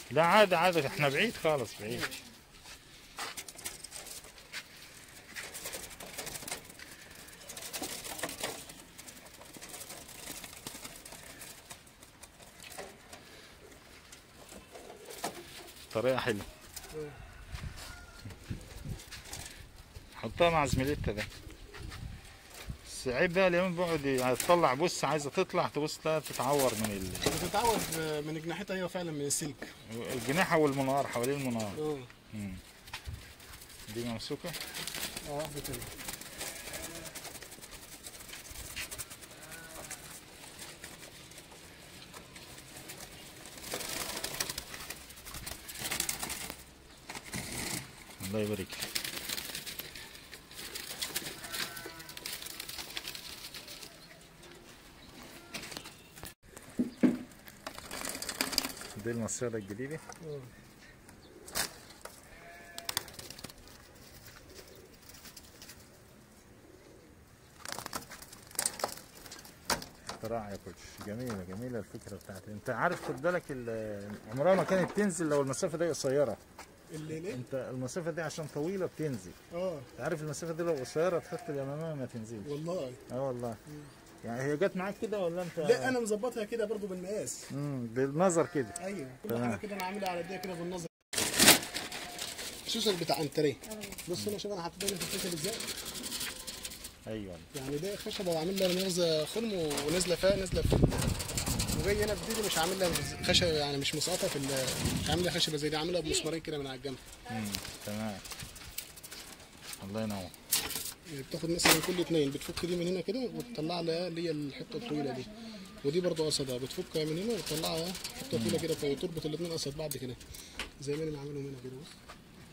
لا عادي عادي احنا بعيد خالص بعيد طريقة حلوة حطها مع زميلتها ده بس عيب بقى اليومين بيقعد يعني تطلع بص عايزة تطلع تبص تلاقيها تتعور من ال... بتتعود من جناحتها هي فعلا من السلك الجناح والمنار حوالين المنار اه مم. دي ممسوكة اه واحده تانية الله يبارك لك. دي المصيدة الجديدة اه اختراع يا كوتش جميلة جميلة الفكرة بتاعتي انت عارف خد بالك ال- عمرها ما كانت تنزل لو المسافة دي قصيرة اللي ليه؟ انت المسافة دي عشان طويلة بتنزل اه انت عارف المسافة دي لو قصيرة تحط اليمامية ما تنزلش والله اه والله يعني هي جت معاك كده ولا انت لا انا مظبطها كده برضو بالمقاس امم بالنظر كده ايوه كل تمام. حاجه كده انا عاملها على ايديا كده بالنظر خصوصا بتاع انتريه بص انا شوف انا حطيت هنا في الخشب ازاي ايوه يعني ده خشبه وعامل لها مغزى خرم ونازله فيها نازله في وجاي هنا في دي مش عامل لها خشب يعني مش مسقطه في ال- مش عامل لها خشبه زي دي عاملها بمسمارين كده من على الجنب امم تمام الله ينور يعني بتاخد مثلا كل اتنين بتفك دي من هنا كده وتطلع لها اللي هي الحته الطويله دي ودي برضه قصدها بتفكها من هنا وتطلعها حته طويله كده وتربط الاتنين قصد بعض كده زي ما انا عاملهم هنا كده بص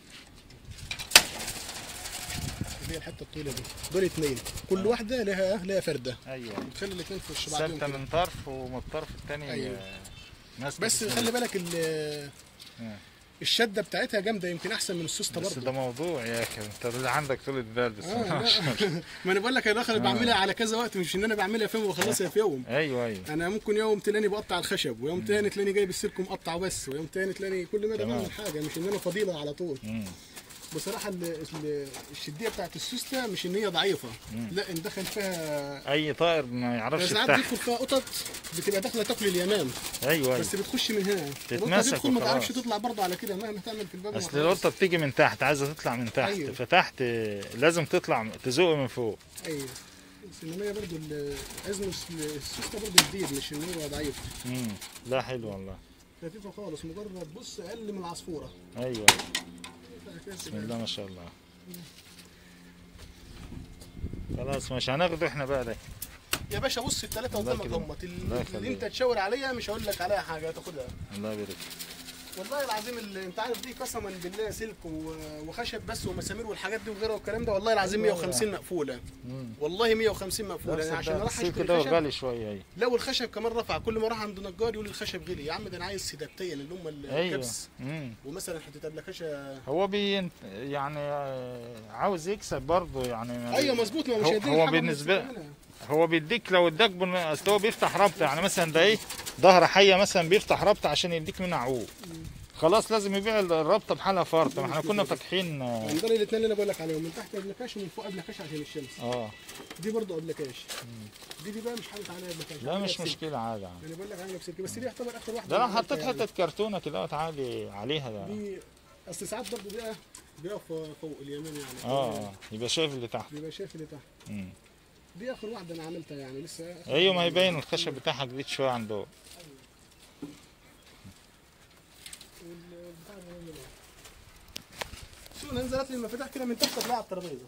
اللي هي الحته الطويله دي دول اتنين كل واحده لها لها فرده ايوه بتخلي الاتنين في وش بعضهم ثابته كده من طرف ومن الطرف الثاني أيوة. ماسكه بس في خلي بالك ال- آه. الشده بتاعتها جامده يمكن احسن من السوسته بس برضه ده موضوع يا اخي انت اللي عندك طول البال بس آه لا. ما انا بقول لك انا داخل بعملها على كذا وقت مش ان انا بعملها في يوم وبخلصها في يوم ايوه ايوه انا ممكن يوم تلاقيني بقطع الخشب ويوم تاني تلاقيني جايب السلك مقطعه بس ويوم تاني تلاقيني كل مدى تمام. بعمل حاجه مش ان انا فضيله على طول مم. بصراحه ال- ال- الشديه بتاعت السوسته مش ان هي ضعيفه لا ان دخل فيها اي طائر ما يعرفش ساعات يفتح بيدخل فيها قطط بتبقى داخله تاكل اليمام ايوه ايوه بس بتخش من هنا القطه تتمسك تدخل ما تعرفش وخلاص. تطلع برضه على كده مهما تعمل في الباب اصل وخلاص. القطه بتيجي من تحت عايزه تطلع من تحت أيوة. فتحت آه، لازم تطلع تزق من فوق ايوه بس انما هي برضه ال- ازمه السوسته برضه جديد مش ان هو ضعيف مم. لا حلو والله خفيفه خالص مجرد بص اقل من العصفوره ايوه بسم الله ما شاء الله خلاص مش هناخده احنا بقى ده يا باشا بص الثلاثه الله قدامك يكرمك. همت الله اللي يخليك. انت تشاور عليها مش هقول لك عليها حاجه تاخدها الله يبارك والله العظيم اللي انت عارف دي قسما بالله سلك و- وخشب بس ومسامير والحاجات دي وغيرها والكلام ده والله العظيم أيوة. 150 مقفوله مم. والله 150 مقفوله يعني عشان اروح السلك اشتري ده خشب غالي شويه ايوه لا والخشب كمان رفع كل ما اروح عند نجار يقول لي الخشب غلي يا عم ده انا عايز سدابتين اللي هم ايوه الكبس مم. ومثلا حته ابلكاشه هو بي يعني آه، عاوز يكسب برضه يعني ايوه مظبوط ما مش هو- هيديني هو الحاجة بالنسبة- اللي منها. هو بيديك لو اداك بن... اصل هو بيفتح رابطه يعني مثلا ده ايه ظهر حيه مثلا بيفتح رابطه عشان يديك منها عقود خلاص لازم يبيع الرابطه بحالها فرطه ما احنا كنا فاتحين اه يعني دول الاثنين اللي انا بقول لك عليهم من تحت ابلكاش ومن فوق ابلكاش عشان الشمس آه. دي برضه ابلكاش دي دي بقى مش حاطط عليها ابلكاش لا عاملها مش بسلك. مشكله عادي عادي. انا بقول لك عامله بسلك بس دي يعتبر اخر واحده ده انا عملتها حطيت يعني. حته كرتونه كده وتعالي عليها ده دي اصل ساعات برضه بيقى بيقف فوق اليمين يعني اه اه يبقى شايف اللي تحت بيبقى شايف اللي تحت مم. دي اخر واحده انا عملتها يعني لسه آخر ايوه ما واحدة. يبين الخشب بتاعها جديد شويه عن دول والبتاع ده عامل إيه؟ شو نزلت لي المفاتيح كده من تحت تلاقيها على الترابيزه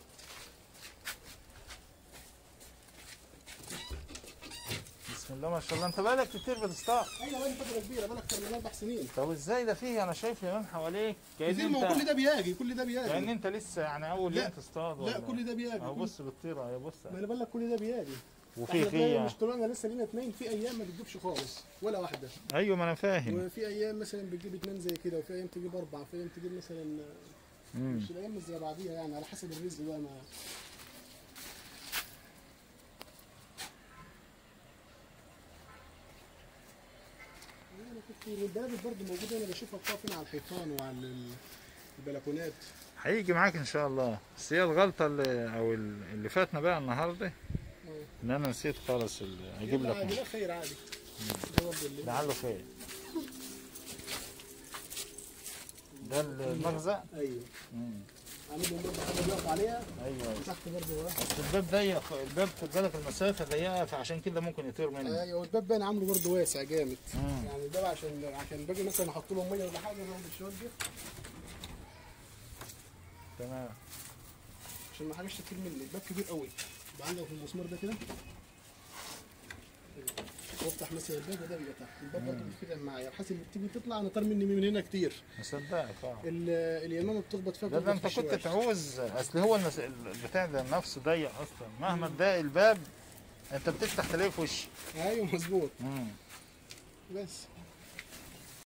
بسم الله ما شاء الله انت بقالك كتير بتصطاد ايوه بقى فتره كبيره بقى اكتر من اربع سنين طب ازاي ده فيه انا شايف يمام حواليك كأن كتير ما هو كل انت ده بيجي كل ده بيجي كأن انت لسه يعني اول لا. يوم تصطاد لا ولا كل ده بيجي اهو كل- بص بتطير اهي بص ما انا بقول لك كل ده بيجي وفي احنا تلاقي خيه مش طلعنا لسه لينا اثنين في ايام ما بتجيبش خالص ولا واحده ايوه ما انا فاهم وفي ايام مثلا بتجيب اثنين زي كده وفي ايام تجيب اربعه وفي ايام تجيب مثلا مم. مش الايام مش زي بعضيها يعني على حسب الرزق بقى ما انا كنت كتير والبلابل برضه موجوده انا بشوفها بتقف هنا على الحيطان وعلى ال- البلكونات هيجي معاك ان شاء الله بس هي الغلطه اللي او اللي فاتنا بقى النهارده اه. ان انا نسيت خالص ال- اجيب لا، لك عادي لا خير عادي ده برضه اللي- لعله خير ده المخزق ايوه مم. عاملهم برضه حاجه بيقف عليها ايوه وتحت برضه وراه. بس الباب ضيق الباب خد بالك المسافه ضيقه فعشان كده ممكن يطير مني ايوه والباب باين عامله برضه واسع جامد مم. يعني الباب عشان عشان باجي مثلا احط لهم ميه ولا حاجه بعمل الشوال دي تمام عشان ما حاجش تطير مني الباب كبير قوي يبقى عندك المسمار ده كده وافتح مثلا الباب وده بيبقى تحت الباب برضه بيتفتح معايا بحيث اللي بتيجي تطلع انا طار مني من هنا كتير مصدقك اه ال- اليمامه بتخبط فيها ده, ده بتخبط انت في كنت الشوال. تعوز اصل هو المس... البتاع ده نفسه ضيق اصلا مهما تضايق الباب انت بتفتح تلاقيه في وشك ايوه مظبوط مم. بس